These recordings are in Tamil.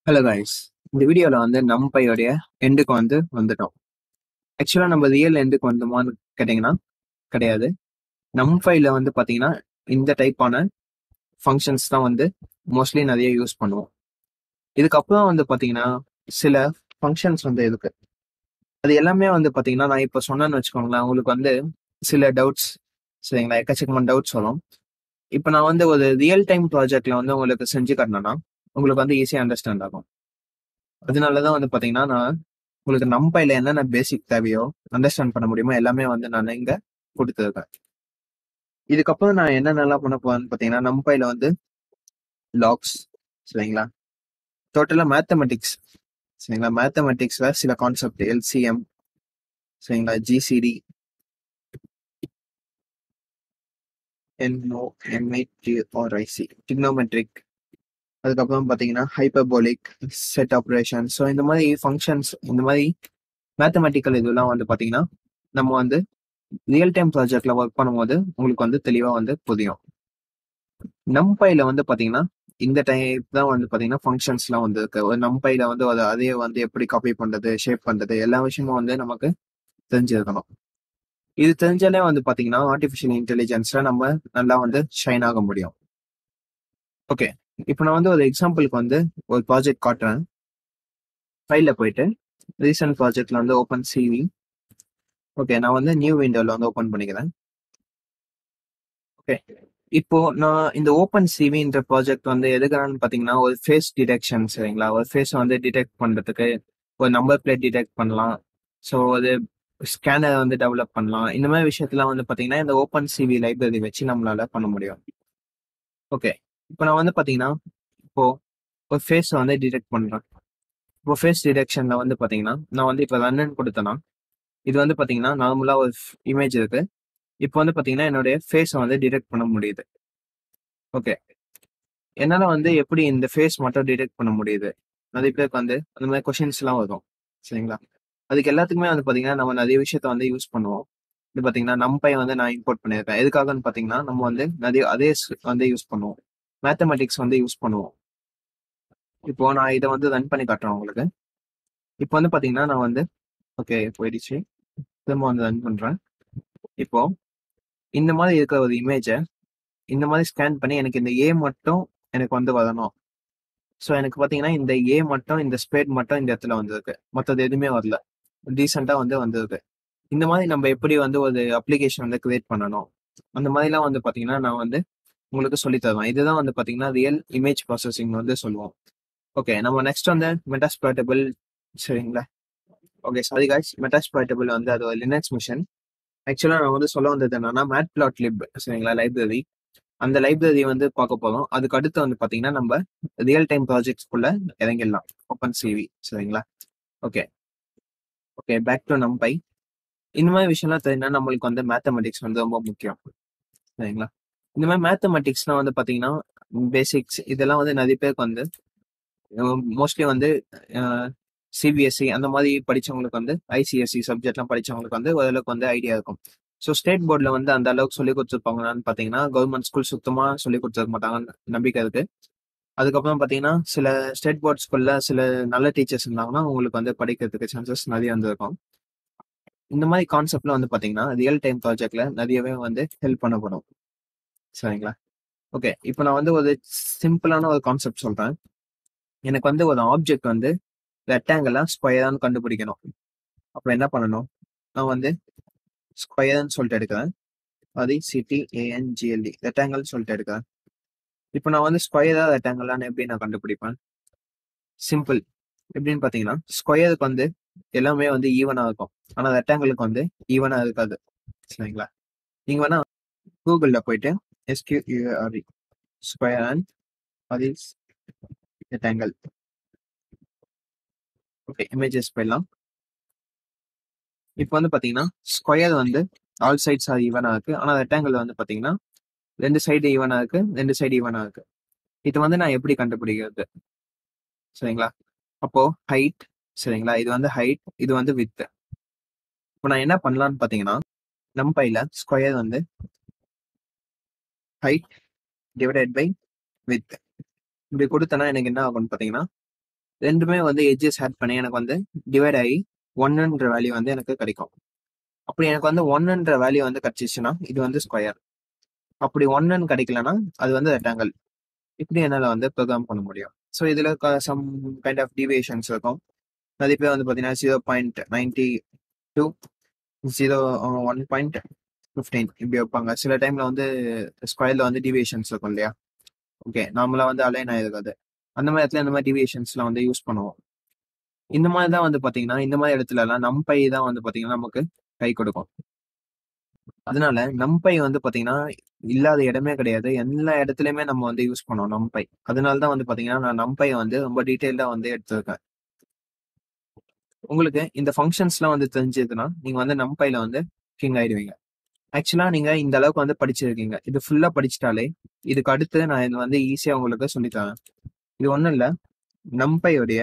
ஹலோ கைஸ் இந்த வீடியோவில் வந்து நம்பையோடைய எண்டுக்கு வந்து வந்துட்டோம் ஆக்சுவலாக நம்ம ரியல் எண்டுக்கு வந்தோமான்னு கேட்டிங்கன்னா கிடையாது நம்பையில் வந்து பார்த்தீங்கன்னா இந்த டைப்பான ஃபங்க்ஷன்ஸ் தான் வந்து மோஸ்ட்லி நிறைய யூஸ் பண்ணுவோம் இதுக்கப்புறம் வந்து பார்த்தீங்கன்னா சில ஃபங்க்ஷன்ஸ் வந்து இருக்கு அது எல்லாமே வந்து பார்த்தீங்கன்னா நான் இப்போ சொன்னேன்னு வச்சுக்கோங்களேன் உங்களுக்கு வந்து சில டவுட்ஸ் சரிங்களா எக்கச்சக்கமான டவுட்ஸ் வரும் இப்போ நான் வந்து ஒரு ரியல் டைம் ப்ராஜெக்ட்ல வந்து உங்களுக்கு செஞ்சு காட்டினேன்னா உங்களுக்கு வந்து ஈஸியாக அண்டர்ஸ்டாண்ட் ஆகும் அதனால தான் வந்து பார்த்தீங்கன்னா நான் உங்களுக்கு நம்பையில் என்னென்ன பேசிக் தேவையோ அண்டர்ஸ்டாண்ட் பண்ண முடியுமோ எல்லாமே வந்து நான் இங்கே கொடுத்துருக்கேன் இதுக்கப்புறம் நான் என்னென்னலாம் பண்ண போறேன்னு பார்த்தீங்கன்னா நம்பையில் வந்து லாக்ஸ் சரிங்களா டோட்டலாக மேத்தமெட்டிக்ஸ் சரிங்களா மேத்தமெட்டிக்ஸில் சில கான்செப்ட் எல்சிஎம் சரிங்களா ஜிசிடி என்ஓ எம்ஐடி ஆர் ஐசி டிக்னோமெட்ரிக் அதுக்கப்புறம் பார்த்தீங்கன்னா ஹைப்பர்போலிக் செட் ஆப்ரேஷன் ஸோ இந்த மாதிரி ஃபங்க்ஷன்ஸ் இந்த மாதிரி மேத்தமெட்டிக்கல் இதெல்லாம் வந்து பார்த்தீங்கன்னா நம்ம வந்து ரியல் டைம் ப்ராஜெக்ட்ல ஒர்க் பண்ணும்போது உங்களுக்கு வந்து தெளிவாக வந்து புரியும் நம்பையில் வந்து பார்த்தீங்கன்னா இந்த டைப் தான் வந்து பார்த்தீங்கன்னா ஃபங்க்ஷன்ஸ்லாம் வந்து இருக்கு ஒரு நம்பையில் வந்து அதை அதே வந்து எப்படி காப்பி பண்ணுறது ஷேப் பண்ணுறது எல்லா விஷயமும் வந்து நமக்கு தெரிஞ்சிருக்கணும் இது தெரிஞ்சாலே வந்து பார்த்தீங்கன்னா ஆர்டிஃபிஷியல் இன்டெலிஜென்ஸ்ல நம்ம நல்லா வந்து ஷைன் ஆக முடியும் ஓகே இப்போ நான் வந்து ஒரு எக்ஸாம்பிளுக்கு வந்து ஒரு ப்ராஜெக்ட் காட்டுறேன் ஃபைலில் போயிட்டு ரீசன்ட் ப்ராஜெக்ட்ல வந்து ஓப்பன் சிவி ஓகே நான் வந்து நியூ விண்டோவில் வந்து ஓப்பன் பண்ணிக்கிறேன் ஓகே இப்போ நான் இந்த ஓப்பன் சிவின்ற ப்ராஜெக்ட் வந்து எதுக்கானு பார்த்தீங்கன்னா ஒரு ஃபேஸ் டிடெக்ஷன் சரிங்களா ஒரு ஃபேஸ் வந்து டிடெக்ட் பண்ணுறதுக்கு ஒரு நம்பர் பிளேட் டிடெக்ட் பண்ணலாம் ஸோ அது ஸ்கேனர் வந்து டெவலப் பண்ணலாம் இந்த மாதிரி விஷயத்தெல்லாம் வந்து பார்த்தீங்கன்னா இந்த ஓப்பன் சிவி லைப்ரரி வச்சு நம்மளால பண்ண முடியும் ஓகே இப்போ நான் வந்து பார்த்தீங்கன்னா இப்போ ஒரு ஃபேஸ் வந்து டிடெக்ட் பண்ணுறேன் இப்போ ஃபேஸ் டிடெக்ஷனில் வந்து பார்த்தீங்கன்னா நான் வந்து இப்போ ரன்னு கொடுத்தேன்னா இது வந்து பார்த்தீங்கன்னா நார்மலாக ஒரு இமேஜ் இருக்கு இப்போ வந்து பார்த்தீங்கன்னா என்னுடைய ஃபேஸை வந்து டிடெக்ட் பண்ண முடியுது ஓகே என்னால் வந்து எப்படி இந்த ஃபேஸ் மட்டும் டிடெக்ட் பண்ண முடியுது நிறைய பேருக்கு வந்து அந்த மாதிரி கொஷின்ஸ்லாம் வரும் சரிங்களா அதுக்கு எல்லாத்துக்குமே வந்து பார்த்தீங்கன்னா நம்ம நிறைய விஷயத்த வந்து யூஸ் பண்ணுவோம் இது பார்த்தீங்கன்னா நம்பை வந்து நான் இம்போர்ட் பண்ணியிருக்கேன் எதுக்காகன்னு பார்த்தீங்கன்னா நம்ம வந்து நிறைய அதே வந்து யூஸ் பண்ணுவோம் மேத்தமெட்டிக்ஸ் வந்து யூஸ் பண்ணுவோம் இப்போ நான் இதை வந்து ரன் பண்ணி காட்டுறேன் உங்களுக்கு இப்போ வந்து பார்த்தீங்கன்னா நான் வந்து ஓகே போயிடுச்சு திரும்ப வந்து ரன் பண்ணுறேன் இப்போ இந்த மாதிரி இருக்கிற ஒரு இமேஜை இந்த மாதிரி ஸ்கேன் பண்ணி எனக்கு இந்த ஏ மட்டும் எனக்கு வந்து வரணும் ஸோ எனக்கு பார்த்தீங்கன்னா இந்த ஏ மட்டும் இந்த ஸ்பேட் மட்டும் இந்த இடத்துல வந்திருக்கு மற்றது எதுவுமே வரல டீசெண்டாக வந்து வந்திருக்கு இந்த மாதிரி நம்ம எப்படி வந்து ஒரு அப்ளிகேஷன் வந்து கிரியேட் பண்ணணும் அந்த மாதிரிலாம் வந்து பார்த்தீங்கன்னா நான் வந்து உங்களுக்கு சொல்லி தருவேன் இதுதான் வந்து பார்த்தீங்கன்னா ரியல் இமேஜ் ப்ராசஸிங் வந்து சொல்லுவோம் ஓகே நம்ம நெக்ஸ்ட் வந்து மெட்டாஸ்பிளாட்டபிள் சரிங்களா ஓகே சாரி காய்ஸ் மெட்டாஸ்பிளாட்டபிள் வந்து அது ஒரு லினக்ஸ் மிஷன் ஆக்சுவலாக நான் வந்து சொல்ல வந்தது என்னன்னா மேட் பிளாட் லிப் சரிங்களா லைப்ரரி அந்த லைப்ரரி வந்து பார்க்க போதும் அதுக்கு அடுத்து வந்து பார்த்தீங்கன்னா நம்ம ரியல் டைம் ப்ராஜெக்ட்ஸ்குள்ள இறங்கிடலாம் ஓப்பன் சிவி சரிங்களா okay okay back to NumPy இந்த மாதிரி விஷயம்லாம் தெரியும்னா நம்மளுக்கு வந்து மேத்தமெட்டிக்ஸ் வந்து ரொம்ப முக்கியம் சரிங்களா இந்த மாதிரி மேத்தமெட்டிக்ஸ்லாம் வந்து பார்த்தீங்கன்னா பேசிக்ஸ் இதெல்லாம் வந்து நிறைய பேருக்கு வந்து மோஸ்ட்லி வந்து சிபிஎஸ்சி அந்த மாதிரி படிச்சவங்களுக்கு வந்து ஐசிஎஸ்சி சப்ஜெக்ட்லாம் படிச்சவங்களுக்கு வந்து ஓரளவுக்கு வந்து ஐடியா இருக்கும் ஸோ ஸ்டேட் போர்டில் வந்து அந்த அளவுக்கு சொல்லி கொடுத்துருப்பாங்கன்னு பார்த்தீங்கன்னா கவர்மெண்ட் ஸ்கூல் சுத்தமாக சொல்லி கொடுத்துருக்க மாட்டாங்கன்னு நம்பிக்கை இருக்கு அதுக்கப்புறம் பார்த்தீங்கன்னா சில ஸ்டேட் போர்ட் ஸ்கூலில் சில நல்ல டீச்சர்ஸ் இருந்தாங்கன்னா உங்களுக்கு வந்து படிக்கிறதுக்கு சான்சஸ் நிறைய வந்துருக்கும் இந்த மாதிரி கான்செப்ட்ல வந்து பார்த்தீங்கன்னா ரியல் டைம் ப்ராஜெக்ட்ல நிறையவே வந்து ஹெல்ப் பண்ணப்படும் சரிங்களா ஓகே இப்போ நான் வந்து ஒரு சிம்பிளான ஒரு கான்செப்ட் சொல்றேன் எனக்கு வந்து ஒரு ஆப்ஜெக்ட் வந்து ரெக்டாங்கிளா ஸ்கொயரான்னு கண்டுபிடிக்கணும் அப்போ என்ன பண்ணணும் நான் வந்து ஸ்கொயர்னு சொல்லிட்டு எடுக்கிறேன் அது சிடி ஏஎன்ஜிஎல்டி ரெக்டாங்கிள்னு சொல்லிட்டு எடுக்கிறேன் இப்போ நான் வந்து ஸ்கொயரா ரெக்டாங்கிளான்னு எப்படி நான் கண்டுபிடிப்பேன் சிம்பிள் எப்படின்னு பார்த்தீங்கன்னா ஸ்கொயருக்கு வந்து எல்லாமே வந்து ஈவனாக இருக்கும் ஆனால் ரெக்டாங்கிளுக்கு வந்து ஈவனாக இருக்காது சரிங்களா நீங்கள் வேணா கூகுளில் போயிட்டு எஸ்கியூஆர்இ ஸ்கொயர் அண்ட் அது ரெக்டாங்கிள் ஓகே இமேஜஸ் போயிடலாம் இப்போ வந்து பார்த்தீங்கன்னா ஸ்கொயர் வந்து ஆல் சைட்ஸ் ஆர் ஈவனாக இருக்கு ஆனால் ரெக்டாங்கிள் வந்து பார்த்தீங்கன்னா ரெண்டு சைடு ஈவனாக இருக்கு ரெண்டு சைடு ஈவனாக இருக்கு இது வந்து நான் எப்படி கண்டுபிடிக்கிறது சரிங்களா அப்போ ஹைட் சரிங்களா இது வந்து ஹைட் இது வந்து வித் இப்போ நான் என்ன பண்ணலான்னு பார்த்தீங்கன்னா நம்பையில் ஸ்கொயர் வந்து ஹைட் டிவைடட் பை வித் இப்படி கொடுத்தனா எனக்கு என்ன ஆகும்னு பார்த்தீங்கன்னா ரெண்டுமே வந்து எட்ஜஸ் ஆட் பண்ணி எனக்கு வந்து டிவைட் ஆகி ஒன்னுன்ற வேல்யூ வந்து எனக்கு கிடைக்கும் அப்படி எனக்கு வந்து ஒன்னுன்ற வேல்யூ வந்து கிடைச்சிச்சுன்னா இது வந்து ஸ்கொயர் அப்படி ஒன்னு கிடைக்கலன்னா அது வந்து ரெக்டாங்கல் இப்படி என்னால் வந்து ப்ரோக்ராம் பண்ண முடியும் ஸோ இதில் சம் கைண்ட் ஆஃப் டிவியேஷன்ஸ் இருக்கும் நிறைய பேர் வந்து பார்த்தீங்கன்னா zero point ninety two zero one point fifteen இப்படி வைப்பாங்க சில டைமில் வந்து ஸ்கொயரில் வந்து டிவியேஷன்ஸ் இருக்கும் இல்லையா ஓகே நார்மலாக வந்து அலைன் ஆயிருக்காது அந்த மாதிரி இடத்துல இந்த மாதிரி டிவியேஷன்ஸ்லாம் வந்து யூஸ் பண்ணுவோம் இந்த மாதிரி தான் வந்து பார்த்தீங்கன்னா இந்த மாதிரி இடத்துலலாம் நம்பை தான் வந்து பார்த்தீங்கன்னா நமக்கு கை கொடுக்கும் அதனால நம்பை வந்து பாத்தீங்கன்னா இல்லாத இடமே கிடையாது எல்லா இடத்துலயுமே நம்ம வந்து யூஸ் பண்ணோம் நம்பை அதனால தான் வந்து பாத்தீங்கன்னா நான் நம்பை வந்து ரொம்ப டீட்டெயில்டா வந்து எடுத்திருக்கேன் உங்களுக்கு இந்த ஃபங்க்ஷன்ஸ்லாம் வந்து தெரிஞ்சதுன்னா நீங்க வந்து நம்பைல வந்து கிங் ஆயிடுவீங்க ஆக்சுவலா நீங்க இந்த அளவுக்கு வந்து படிச்சிருக்கீங்க இது ஃபுல்லா படிச்சிட்டாலே இதுக்கு அடுத்து நான் இது வந்து ஈஸியா உங்களுக்கு சொல்லித்தரேன் இது ஒண்ணும் இல்ல நம்பையுடைய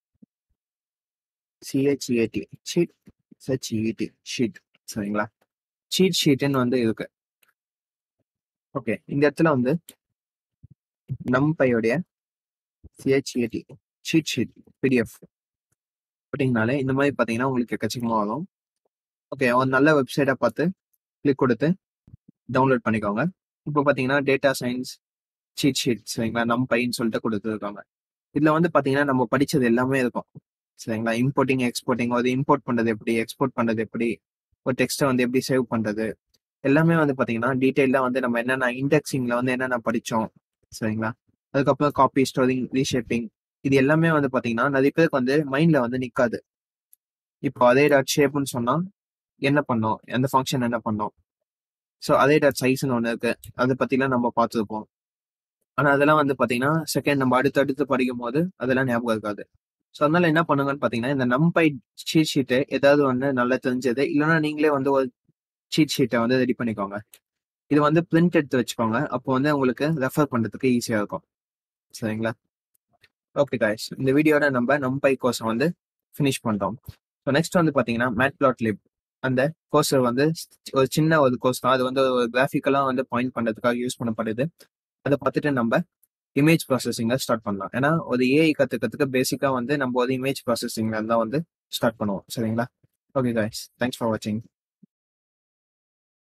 சிஹெச்இஏடி ஷீட் ஹெச்இடி ஷீட் சரிங்களா சீட் ஷீட்னு வந்து இருக்கு ஓகே இந்த இடத்துல வந்து நம்பையோடைய சிஹெச்ஏடி சீட் ஷீட் பிடிஎஃப் போட்டிங்கனாலே இந்த மாதிரி பார்த்தீங்கன்னா உங்களுக்கு எக்கச்சக்கமாக வரும் ஓகே ஒரு நல்ல வெப்சைட்டை பார்த்து கிளிக் கொடுத்து டவுன்லோட் பண்ணிக்கோங்க இப்போ பார்த்தீங்கன்னா டேட்டா சயின்ஸ் சீட் ஷீட் சரிங்களா நம்பைன்னு சொல்லிட்டு கொடுத்துருக்காங்க இதில் வந்து பார்த்தீங்கன்னா நம்ம படித்தது எல்லாமே இருக்கும் சரிங்களா இம்போர்ட்டிங் எக்ஸ்போர்ட்டிங் அது இம்போர்ட் பண்ணுறது எப்படி எக்ஸ்போர்ட் பண்ணுறது எப்படி ஒரு டெக்ஸ்ட்டை வந்து எப்படி சேவ் பண்ணுறது எல்லாமே வந்து பார்த்தீங்கன்னா டீட்டெயிலாக வந்து நம்ம என்னென்ன இண்டெக்ஸிங்கில் வந்து என்னென்ன படித்தோம் சரிங்களா அதுக்கப்புறம் காப்பி ஸ்டோரிங் ரீஷேப்பிங் இது எல்லாமே வந்து பார்த்தீங்கன்னா நிறைய பேருக்கு வந்து மைண்டில் வந்து நிற்காது இப்போ அதே டாட் ஷேப்னு சொன்னால் என்ன பண்ணோம் எந்த ஃபங்க்ஷன் என்ன பண்ணோம் ஸோ அதே டாட் சைஸ்னு ஒன்று இருக்கு அதை பற்றிலாம் நம்ம பார்த்துருப்போம் ஆனால் அதெல்லாம் வந்து பார்த்தீங்கன்னா செகண்ட் நம்ம அடுத்தடுத்து படிக்கும் போது அதெல்லாம் ஞாபகம் இருக்காது ஸோ அதனால என்ன பண்ணுங்கன்னு பார்த்தீங்கன்னா இந்த நம்பை சீட் ஷீட்டு ஏதாவது ஒன்று நல்லா தெரிஞ்சது இல்லைன்னா நீங்களே வந்து ஒரு சீட் ஷீட்டை வந்து ரெடி பண்ணிக்கோங்க இது வந்து பிரிண்ட் எடுத்து வச்சுக்கோங்க அப்போ வந்து உங்களுக்கு ரெஃபர் பண்ணுறதுக்கு ஈஸியாக இருக்கும் சரிங்களா ஓகே காய்ஸ் இந்த வீடியோட நம்ம நம்பை கோர்ஸை வந்து ஃபினிஷ் பண்ணிட்டோம் ஸோ நெக்ஸ்ட் வந்து பார்த்தீங்கன்னா மேட் பிளாட் லிப் அந்த கோர்ஸ் வந்து ஒரு சின்ன ஒரு கோர்ஸ் தான் அது வந்து ஒரு கிராஃபிக்கலாக வந்து பாயிண்ட் பண்ணுறதுக்காக யூஸ் பண்ணப்படுது அதை பார்த்துட்டு நம்ம இமேஜ் ப்ராசஸிங்கை ஸ்டார்ட் பண்ணலாம் ஏன்னா ஒரு ஏஐ கற்றுக்கிறதுக்கு பேசிக்காக வந்து நம்ம ஒரு இமேஜ் ப்ராசஸிங்ல தான் வந்து ஸ்டார்ட் பண்ணுவோம் சரிங்களா ஓகே காய்ஸ் தேங்க்ஸ் ஃபார் வாட்சிங்